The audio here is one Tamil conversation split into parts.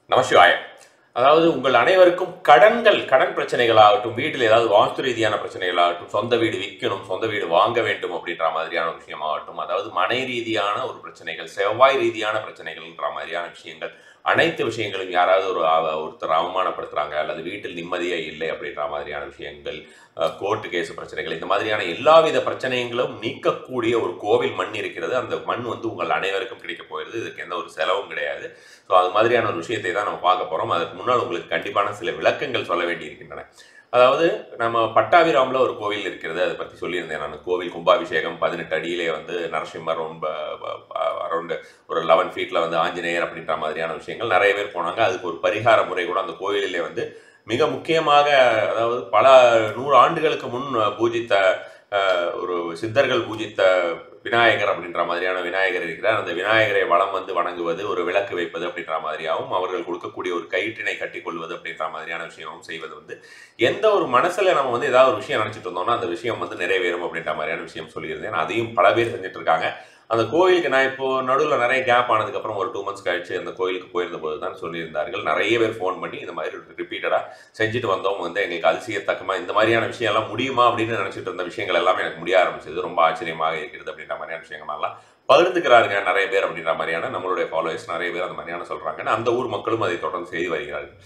நமசிவாயம் அதாவது உங்கள் அனைவருக்கும் கடன்கள் கடன் பிரச்சனைகளாகட்டும் வீட்டில் ஏதாவது வாஸ்து ரீதியான பிரச்சனைகளாகட்டும் சொந்த வீடு விற்கணும் சொந்த வீடு வாங்க வேண்டும் அப்படின்ற மாதிரியான ஒரு விஷயமாகட்டும் அதாவது மனை ரீதியான ஒரு பிரச்சனைகள் செவ்வாய் ரீதியான பிரச்சனைகள்ன்ற மாதிரியான விஷயங்கள் அனைத்து விஷயங்களும் யாராவது ஒரு அவ- ஒருத்தர் அவமானப்படுத்துறாங்க அல்லது வீட்டில் நிம்மதியே இல்லை அப்படின்ற மாதிரியான விஷயங்கள் கோர்ட்டு கேஸ் பிரச்சனைகள் இந்த மாதிரியான எல்லாவித பிரச்சனைகளும் நீக்கக்கூடிய ஒரு கோவில் மண் இருக்கிறது அந்த மண் வந்து உங்கள் அனைவருக்கும் கிடைக்க போகிறது இதுக்கு எந்த ஒரு செலவும் கிடையாது ஸோ அது மாதிரியான ஒரு விஷயத்தை தான் நம்ம பார்க்க போகிறோம் அதுக்கு முன்னால் உங்களுக்கு கண்டிப்பான சில விளக்கங்கள் சொல்ல வேண்டி இருக்கின்றன அதாவது நம்ம பட்டாபிராமில் ஒரு கோவில் இருக்கிறது அதை பற்றி சொல்லியிருந்தேன் நான் கோவில் கும்பாபிஷேகம் பதினெட்டு அடியிலே வந்து நரசிம்மர் ரொம்ப அரௌண்ட் ஒரு லெவன் ஃபீட்டில் வந்து ஆஞ்சநேயர் அப்படின்ற மாதிரியான விஷயங்கள் நிறைய பேர் போனாங்க அதுக்கு ஒரு பரிகார முறை கூட அந்த கோயிலிலே வந்து மிக முக்கியமாக அதாவது பல நூறு ஆண்டுகளுக்கு முன் பூஜித்த அஹ், ஒரு சித்தர்கள் பூஜித்த விநாயகர் அப்படின்ற மாதிரியான விநாயகர் இருக்கிறார் அந்த விநாயகரை வலம் வந்து வணங்குவது ஒரு விளக்கு வைப்பது அப்படின்ற மாதிரியாகவும் அவர்கள் கொடுக்கக்கூடிய ஒரு கயிற்றினை கட்டி கொள்வது அப்படின்ற மாதிரியான விஷயமும் செய்வது வந்து எந்த ஒரு மனசுல நம்ம வந்து ஏதாவது ஒரு விஷயம் நினைச்சிட்டு இருந்தோம்னா அந்த விஷயம் வந்து நிறைவேறும் அப்படின்ற மாதிரியான விஷயம் சொல்லியிருந்தேன் அதையும் பல பேர் செஞ்சுட்டு இருக்காங்க அந்த கோயிலுக்கு நான் இப்போ நடுவில் நிறைய கேப் ஆனதுக்கப்புறம் ஒரு டூ மந்த்ஸ் கழிச்சு அந்த கோயிலுக்கு போயிருந்த போது தான் சொல்லியிருந்தார்கள் நிறைய பேர் ஃபோன் பண்ணி இந்த மாதிரி ரிப்பீட்டடாக செஞ்சுட்டு வந்தவங்க வந்து எங்களுக்கு அதிசயத்தக்கமா இந்த மாதிரியான விஷயம் எல்லாம் முடியுமா அப்படின்னு நினைச்சிட்டு இருந்த விஷயங்கள் எல்லாமே எனக்கு முடிய ஆரம்பிச்சது ரொம்ப ஆச்சரியமாக இருக்கிறது அப்படின்ற மாதிரியான விஷயங்கள்லாம் பகிர்ந்துக்கிறாருங்க நிறைய பேர் அப்படின்ற மாதிரியான நம்மளுடைய ஃபாலோவர்ஸ் நிறைய பேர் அந்த மாதிரியான சொல்றாங்க அந்த ஊர் மக்களும் அதை தொடர்ந்து செய்து வருகிறார்கள்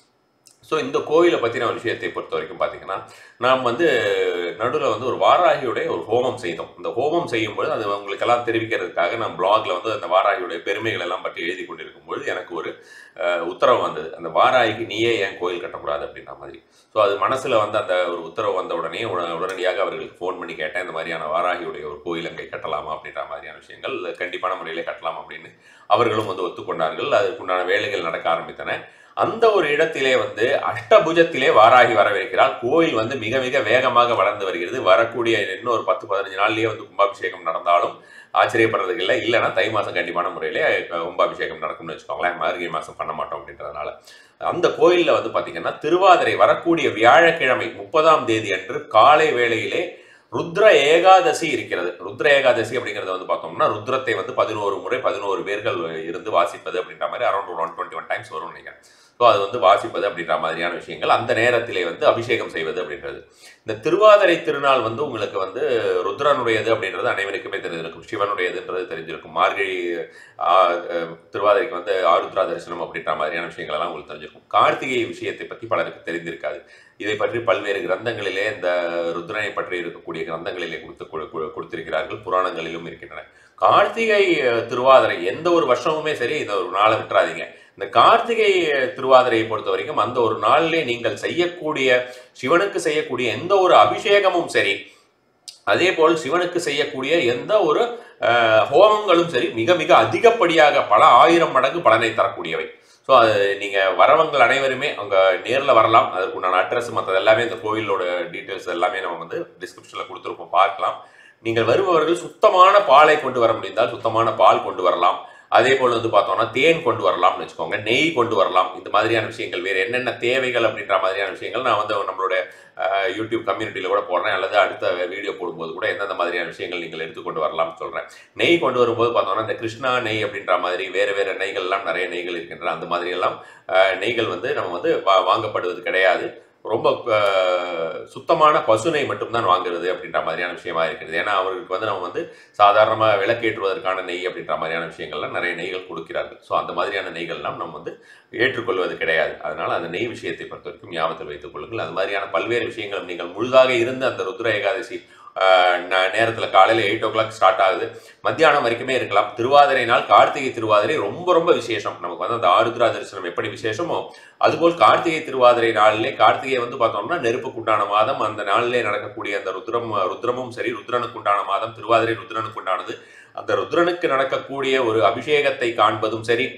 ஸோ இந்த கோயிலை பற்றின ஒரு விஷயத்தை பொறுத்த வரைக்கும் பார்த்தீங்கன்னா நாம் வந்து நடுவில் வந்து ஒரு வாராகியுடைய ஒரு ஹோமம் செய்தோம் இந்த ஹோமம் செய்யும்போது அது உங்களுக்கெல்லாம் தெரிவிக்கிறதுக்காக நான் பிளாக்ல வந்து அந்த வாராகியுடைய பெருமைகள் எல்லாம் பற்றி எழுதி கொண்டிருக்கும் பொழுது எனக்கு ஒரு அஹ், உத்தரவு வந்தது அந்த வாராகிக்கு நீயே ஏன் கோயில் கட்டக்கூடாது அப்படின்ற மாதிரி ஸோ அது மனசில் வந்து அந்த ஒரு உத்தரவு வந்த உடனே உட- உடனடியாக அவர்களுக்கு ஃபோன் பண்ணி கேட்டேன் இந்த மாதிரியான வாராகியுடைய ஒரு கோயில் அங்கே கட்டலாமா அப்படின்ற மாதிரியான விஷயங்கள் கண்டிப்பான முறையில் கட்டலாம் அப்படின்னு அவர்களும் வந்து ஒத்துக்கொண்டார்கள் அதற்குண்டான வேலைகள் நடக்க ஆரம்பித்தன அந்த ஒரு இடத்திலே வந்து அஷ்டபுஜத்திலே வாராகி வரவிருக்கிறாள் கோயில் வந்து மிக மிக வேகமாக வளர்ந்து வருகிறது வரக்கூடிய இன்னும் ஒரு பத்து பதினஞ்சு நாள்லயே வந்து கும்பாபிஷேகம் நடந்தாலும் ஆச்சரியப்படுறதுக்கு இல்லை இல்லைன்னா தை மாதம் கண்டிப்பான முறையிலே கும்பாபிஷேகம் நடக்கும்னு வச்சுக்கோங்களேன் மார்கழி மாதம் பண்ண மாட்டோம் அப்படின்றதுனால அந்த கோயிலில் வந்து பார்த்தீங்கன்னா திருவாதிரை வரக்கூடிய வியாழக்கிழமை முப்பதாம் தேதி அன்று காலை வேளையிலே ருத்ர ஏகாதசி இருக்கிறது ருத்ர ஏகாதசி அப்படிங்கிறது வந்து பார்த்தோம்னா ருத்ரத்தை வந்து பதினோரு முறை பதினோரு பேர்கள் இருந்து வாசிப்பது அப்படின்ற மாதிரி அரௌண்ட் ஒரு ஒன் டுவெண்ட்டி ஒன் டைம்ஸ் வரும்னு நினைக்கிறேன் ஸோ அது வந்து வாசிப்பது அப்படின்ற மாதிரியான விஷயங்கள் அந்த நேரத்திலே வந்து அபிஷேகம் செய்வது அப்படின்றது இந்த திருவாதிரை திருநாள் வந்து உங்களுக்கு வந்து ருத்ரனுடையது அப்படின்றது அனைவருக்குமே தெரிஞ்சிருக்கும் சிவனுடையதுன்றது தெரிஞ்சிருக்கும் மார்கழி ஆ, அஹ், திருவாதிரைக்கு வந்து ஆருத்ரா தரிசனம் அப்படின்ற மாதிரியான விஷயங்கள் எல்லாம் உங்களுக்கு தெரிஞ்சிருக்கும் கார்த்திகை விஷயத்தை பற்றி பலருக்கு தெரிந்திருக்காது இதை பற்றி பல்வேறு கிரந்தங்களிலே இந்த ருத்ரனை பற்றி இருக்கக்கூடிய கிரந்தங்களிலே கொடுத்து கொடு- கொடு- கொடுத்திருக்கிறார்கள் புராணங்களிலும் இருக்கின்றன கார்த்திகை அஹ், திருவாதிரை எந்த ஒரு வருஷமுமே சரி இந்த ஒரு நாளை விட்டுறாதீங்க இந்த கார்த்திகை அஹ், திருவாதிரையை பொறுத்த வரைக்கும் அந்த ஒரு நாளிலே நீங்கள் செய்யக்கூடிய சிவனுக்கு செய்யக்கூடிய எந்த ஒரு அபிஷேகமும் சரி அதே போல் சிவனுக்கு செய்யக்கூடிய எந்த ஒரு அஹ், ஹோமங்களும் சரி மிக மிக அதிகப்படியாக பல ஆயிரம் மடங்கு பலனை தரக்கூடியவை ஸோ அது நீங்கள் வரவங்கள் அனைவருமே அங்கே நேரில் வரலாம் அதற்குண்டான அட்ரஸ் மற்றது எல்லாமே இந்த கோயிலோட டீட்டெயில்ஸ் எல்லாமே நம்ம வந்து டிஸ்கிரிப்ஷனில் கொடுத்துருப்போம் பார்க்கலாம் நீங்கள் வருபவர்கள் சுத்தமான பாலை கொண்டு வர முடிந்தால் சுத்தமான பால் கொண்டு வரலாம் அதே போல் வந்து பார்த்தோம்னா தேன் கொண்டு வரலாம்னு வச்சுக்கோங்க நெய் கொண்டு வரலாம் இந்த மாதிரியான விஷயங்கள் வேறு என்னென்ன தேவைகள் அப்படின்ற மாதிரியான விஷயங்கள் நான் வந்து நம்மளுடைய அஹ், யூடியூப் கம்யூனிட்டியில் கூட போடுறேன் அல்லது அடுத்த வீடியோ போடும்போது கூட எந்தெந்த மாதிரியான விஷயங்கள் நீங்கள் எடுத்துக்கொண்டு வரலாம்னு சொல்கிறேன் நெய் கொண்டு வரும்போது பார்த்தோம்னா இந்த கிருஷ்ணா நெய் அப்படின்ற மாதிரி வேறு வேறு நெய்கள்லாம் நிறைய நெய்கள் இருக்கின்றன அந்த மாதிரி எல்லாம் அஹ், நெய்கள் வந்து நம்ம வந்து வா- வாங்கப்படுவது கிடையாது ரொம்ப அஹ், சுத்தமான பசுனை மட்டும்தான் வாங்குறது அப்படின்ற மாதிரியான விஷயமா இருக்கிறது ஏன்னா அவர்களுக்கு வந்து நம்ம வந்து சாதாரணமாக விளக்கேற்றுவதற்கான நெய் அப்படின்ற மாதிரியான விஷயங்கள்லாம் நிறைய நெய்கள் கொடுக்கிறார்கள் ஸோ அந்த மாதிரியான நெய்கள்லாம் நம்ம வந்து ஏற்றுக்கொள்வது கிடையாது அதனால அந்த நெய் விஷயத்தை பொறுத்த வரைக்கும் ஞாபகத்தில் வைத்துக் கொள்ளுங்கள் அது மாதிரியான பல்வேறு விஷயங்களும் நீங்கள் முழுதாக இருந்து அந்த ருத்ர ஏகாதசி நேரத்தில் காலையில் எயிட் ஓ கிளாக் ஸ்டார்ட் ஆகுது மத்தியானம் வரைக்குமே இருக்கலாம் திருவாதிரை நாள் கார்த்திகை திருவாதிரை ரொம்ப ரொம்ப விசேஷம் நமக்கு வந்து அந்த ஆருத்ரா தரிசனம் எப்படி விசேஷமோ அதுபோல் கார்த்திகை திருவாதிரை நாளிலே கார்த்திகை வந்து பார்த்தோம்னா நெருப்புக்குண்டான மாதம் அந்த நாளிலே நடக்கக்கூடிய அந்த ருத்ரம் ருத்ரமும் சரி ருத்ரனுக்குண்டான மாதம் திருவாதிரை ருத்ரனுக்குண்டானது அந்த ருத்ரனுக்கு நடக்கக்கூடிய ஒரு அபிஷேகத்தை காண்பதும் சரி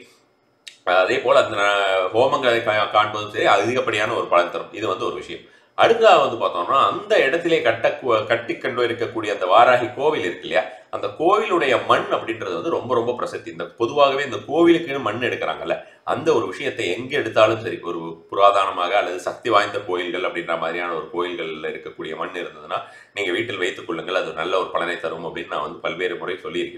அதே போல் அந்த ந- ஹோமங்களை கா- காண்பதும் சரி அதிகப்படியான ஒரு பலன் தரும் இது வந்து ஒரு விஷயம் அடுத்ததாக வந்து பார்த்தோம்னா அந்த இடத்திலே கட்ட கட்டி கொண்டு இருக்கக்கூடிய அந்த வாராகி கோவில் இருக்கு இல்லையா அந்த கோவிலுடைய மண் அப்படின்றது வந்து ரொம்ப ரொம்ப பிரசித்தி இந்த பொதுவாகவே இந்த கோவிலுக்குன்னு மண் எடுக்கிறாங்கல்ல அந்த ஒரு விஷயத்தை எங்கே எடுத்தாலும் சரி ஒரு புராதனமாக அல்லது சக்தி வாய்ந்த கோயில்கள் அப்படின்ற மாதிரியான ஒரு கோயில்களில் இருக்கக்கூடிய மண் இருந்ததுன்னா நீங்கள் வீட்டில் வைத்துக் கொள்ளுங்கள் அது நல்ல ஒரு பலனை தரும் அப்படின்னு நான் வந்து பல்வேறு முறை சொல்லியிருக்கிறேன்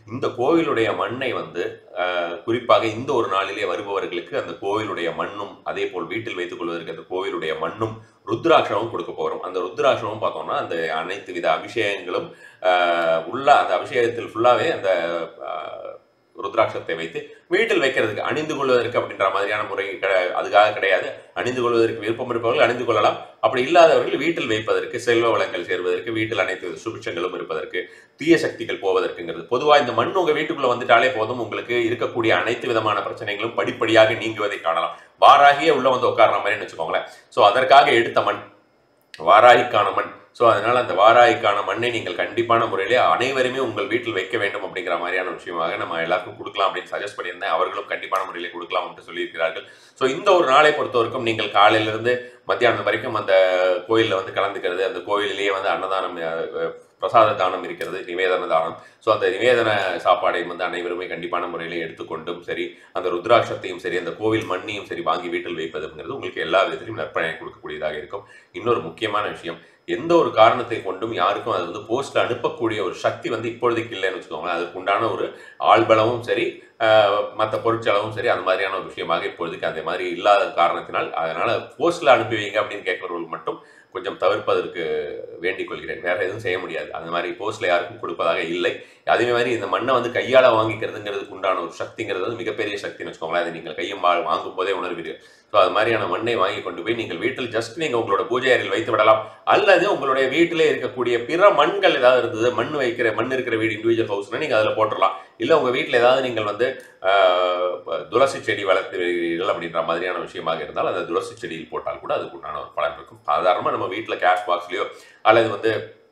இந்த கோவிலுடைய மண்ணை வந்து அஹ், குறிப்பாக இந்த ஒரு நாளிலே வருபவர்களுக்கு அந்த கோவிலுடைய மண்ணும் அதே போல் வீட்டில் வைத்துக் கொள்வதற்கு அந்த கோவிலுடைய மண்ணும் ருத்ராட்சமும் கொடுக்க போகிறோம் அந்த ருத்ராட்சமும் பார்த்தோம்னா அந்த அனைத்து வித அபிஷேகங்களும் அஹ், உள்ள அந்த அபிஷேகத்தில் ஃபுல்லாகவே அந்த அஹ், ருத்ராட்சத்தை வைத்து வீட்டில் வைக்கிறதுக்கு அணிந்து கொள்வதற்கு அப்படின்ற மாதிரியான முறை கிடை- அதுக்காக கிடையாது அணிந்து கொள்வதற்கு விருப்பம் இருப்பவர்கள் அணிந்து கொள்ளலாம் அப்படி இல்லாதவர்கள் வீட்டில் வைப்பதற்கு செல்வ வளங்கள் சேர்வதற்கு வீட்டில் அனைத்து சுபிட்சங்களும் இருப்பதற்கு தீய சக்திகள் போவதற்குங்கிறது பொதுவாக இந்த மண் உங்க வீட்டுக்குள்ள வந்துட்டாலே போதும் உங்களுக்கு இருக்கக்கூடிய அனைத்து விதமான பிரச்சனைகளும் படிப்படியாக நீங்குவதை காணலாம் வாராகியே உள்ள வந்து உட்கார்ற மாதிரி வச்சுக்கோங்களேன் ஸோ அதற்காக எடுத்த மண் வாராகிக்கான மண் ஸோ அதனால அந்த வாராய்க்கான மண்ணை நீங்கள் கண்டிப்பான முறையிலே அனைவருமே உங்கள் வீட்டில் வைக்க வேண்டும் அப்படிங்கிற மாதிரியான விஷயமாக நம்ம எல்லாருக்கும் கொடுக்கலாம் அப்படின்னு சஜஸ்ட் பண்ணியிருந்தேன் அவர்களும் கண்டிப்பான முறையிலே கொடுக்கலாம் என்று சொல்லியிருக்கிறார்கள் ஸோ இந்த ஒரு நாளை பொறுத்தவரைக்கும் நீங்கள் காலையிலிருந்து மத்தியானம் வரைக்கும் அந்த கோயிலில் வந்து கலந்துக்கிறது அந்த கோயிலிலேயே வந்து அன்னதானம் அஹ், அஹ், பிரசாத தானம் இருக்கிறது நிவேதன தானம் ஸோ அந்த நிவேதன சாப்பாடை வந்து அனைவருமே கண்டிப்பான முறையிலே எடுத்துக்கொண்டும் சரி அந்த ருத்ராட்சத்தையும் சரி அந்த கோவில் மண்ணையும் சரி வாங்கி வீட்டில் வைப்பதுங்கிறது உங்களுக்கு எல்லா விதத்திலும் நற்பயனை கொடுக்கக்கூடியதாக இருக்கும் இன்னொரு முக்கியமான விஷயம் எந்த ஒரு காரணத்தை கொண்டும் யாருக்கும் அது வந்து போஸ்ட்ல அனுப்பக்கூடிய ஒரு சக்தி வந்து இப்பொழுதைக்கு இல்லைன்னு வச்சுக்கோங்களேன் அதுக்கு உண்டான ஒரு ஆள்பலமும் சரி மற்ற பொருட்செலவும் சரி அந்த மாதிரியான ஒரு விஷயமாக இப்பொழுதுக்கு அந்த மாதிரி இல்லாத காரணத்தினால் அதனால போஸ்ட்ல அனுப்பி வைங்க அப்படின்னு கேட்கிறவர்கள் மட்டும் கொஞ்சம் தவிர்ப்பதற்கு வேண்டிக் கொள்கிறேன் வேற எதுவும் செய்ய முடியாது அந்த மாதிரி போஸ்ட்ல யாருக்கும் கொடுப்பதாக இல்லை அதே மாதிரி இந்த மண்ணை வந்து கையால வாங்கிக்கிறதுங்கிறதுக்கு உண்டான ஒரு சக்திங்கிறது வந்து மிகப்பெரிய சக்தின்னு வச்சுக்கோங்களேன் அதை நீங்கள் கையும் வா- வாங்கும் போதே உணர்வீர்கள் ஸோ அது மாதிரியான மண்ணை வாங்கி கொண்டு போய் நீங்கள் வீட்டில் ஜஸ்ட் நீங்கள் உங்களோட பூஜை அறையில் வைத்து விடலாம் அல்லது உங்களுடைய வீட்டிலே இருக்கக்கூடிய பிற மண்கள் ஏதாவது இருந்தது மண் வைக்கிற மண் இருக்கிற வீடு இண்டிவிஜுவல் ஹவுஸ்னா நீங்கள் அதில் போட்டுடலாம் இல்லை உங்கள் வீட்டில் ஏதாவது நீங்கள் வந்து ஆஹ், துளசி செடி வளர்த்துவீர்கள் அப்படின்ற மாதிரியான விஷயமாக இருந்தால் அந்த துளசி செடியில் போட்டால் கூட அதுக்கு உண்டான ஒரு பலன் இருக்கும் சாதாரணமாக நம்ம வீட்டில் கேஷ் பாக்ஸ்லையோ அல்லது வந்து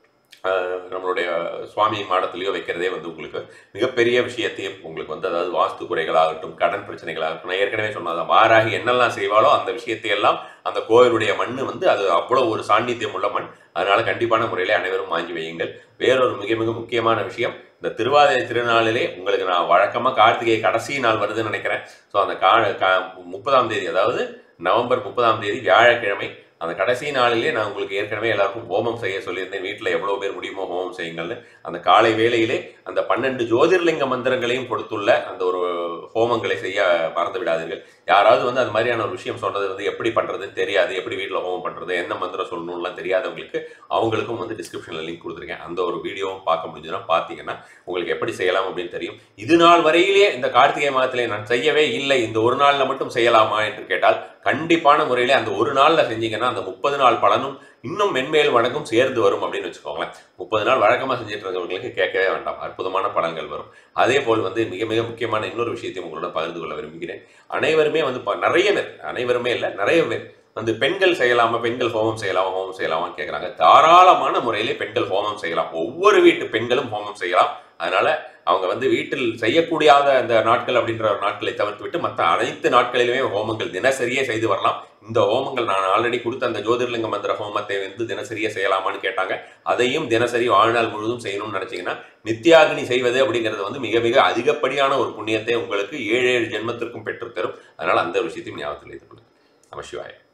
ஆஹ், நம்மளுடைய சுவாமி மாடத்திலேயோ வைக்கிறதே வந்து உங்களுக்கு மிகப்பெரிய விஷயத்தையும் உங்களுக்கு வந்து அதாவது வாஸ்து குறைகளாகட்டும் கடன் பிரச்சனைகளாகட்டும் நான் ஏற்கனவே சொன்னதான் வாராகி என்னெல்லாம் செய்வாளோ அந்த விஷயத்தை எல்லாம் அந்த கோயிலுடைய மண் வந்து அது அவ்வளோ ஒரு சாநித்தியம் உள்ள மண் அதனால கண்டிப்பான முறையிலே அனைவரும் வாங்கி வையுங்கள் வேறொரு மிக மிக முக்கியமான விஷயம் இந்த திருவாதிரை திருநாளிலே உங்களுக்கு நான் வழக்கமாக கார்த்திகை கடைசி நாள் வருதுன்னு நினைக்கிறேன் ஸோ அந்த கா கா- முப்பதாம் தேதி அதாவது நவம்பர் முப்பதாம் தேதி வியாழக்கிழமை அந்த கடைசி நாளிலே நான் உங்களுக்கு ஏற்கனவே எல்லாருக்கும் ஹோமம் செய்ய சொல்லியிருந்தேன் வீட்டில் எவ்வளோ பேர் முடியுமோ ஹோமம் செய்யுங்கள்னு அந்த காலை வேளையிலே அந்த பன்னெண்டு ஜோதிர்லிங்க மந்திரங்களையும் கொடுத்துள்ள அந்த ஒரு ஹோமங்களை செய்ய மறந்து விடாதீர்கள் யாராவது வந்து அந்த மாதிரியான ஒரு விஷயம் சொன்னது வந்து எப்படி பண்றதுன்னு தெரியாது எப்படி வீட்டில் ஹோமம் பண்றது என்ன மந்திரம் சொல்லணும்லாம் தெரியாதவங்களுக்கு அவங்களுக்கும் வந்து டிஸ்கிரிப்ஷனில் லிங்க் கொடுத்துருக்கேன் அந்த ஒரு வீடியோவும் பார்க்க முடிஞ்சதுன்னா பார்த்தீங்கன்னா உங்களுக்கு எப்படி செய்யலாம் அப்படின்னு தெரியும் இது நாள் வரையிலே இந்த கார்த்திகை மாதத்திலே நான் செய்யவே இல்லை இந்த ஒரு நாளில் மட்டும் செய்யலாமா என்று கேட்டால் கண்டிப்பான முறையிலே அந்த ஒரு நாளில் செஞ்சீங்கன்னா அந்த முப்பது நாள் பலனும் இன்னும் மென்மேல் வணக்கம் சேர்ந்து வரும் அப்படின்னு வச்சுக்கோங்களேன் முப்பது நாள் வழக்கமாக செஞ்சுட்டு இருக்கவங்களுக்கு கேட்கவே வேண்டாம் அற்புதமான பலன்கள் வரும் அதே போல் வந்து மிக மிக முக்கியமான இன்னொரு விஷயத்தையும் உங்களுடன் பகிர்ந்து கொள்ள விரும்புகிறேன் அனைவருமே வந்து ப- நிறைய பேர் அனைவருமே இல்லை நிறைய பேர் வந்து பெண்கள் செய்யலாமா பெண்கள் ஹோமம் செய்யலாமா ஹோமம் செய்யலாமான்னு கேட்குறாங்க தாராளமான முறையிலே பெண்கள் ஹோமம் செய்யலாம் ஒவ்வொரு வீட்டு பெண்களும் ஹோமம் செய்யலாம் அதனால அவங்க வந்து வீட்டில் செய்யக்கூடியாத அந்த நாட்கள் அப்படின்ற ஒரு நாட்களை தவிர்த்து விட்டு மற்ற அனைத்து நாட்களிலுமே ஹோமங்கள் தினசரியே செய்து வரலாம் இந்த ஹோமங்கள் நான் ஆல்ரெடி கொடுத்த அந்த ஜோதிர்லிங்க மந்திர ஹோமத்தை வந்து தினசரியே செய்யலாமான்னு கேட்டாங்க அதையும் தினசரி வாழ்நாள் முழுவதும் செய்யணும்னு நினைச்சீங்கன்னா நித்யாகினி செய்வது அப்படிங்கிறது வந்து மிக மிக அதிகப்படியான ஒரு புண்ணியத்தை உங்களுக்கு ஏழு ஏழு ஜென்மத்திற்கும் பெற்றுத்தரும் அதனால அந்த விஷயத்தையும் ஞாபகத்தில் வைத்துக் கொள்ளுங்கள் நம சிவாய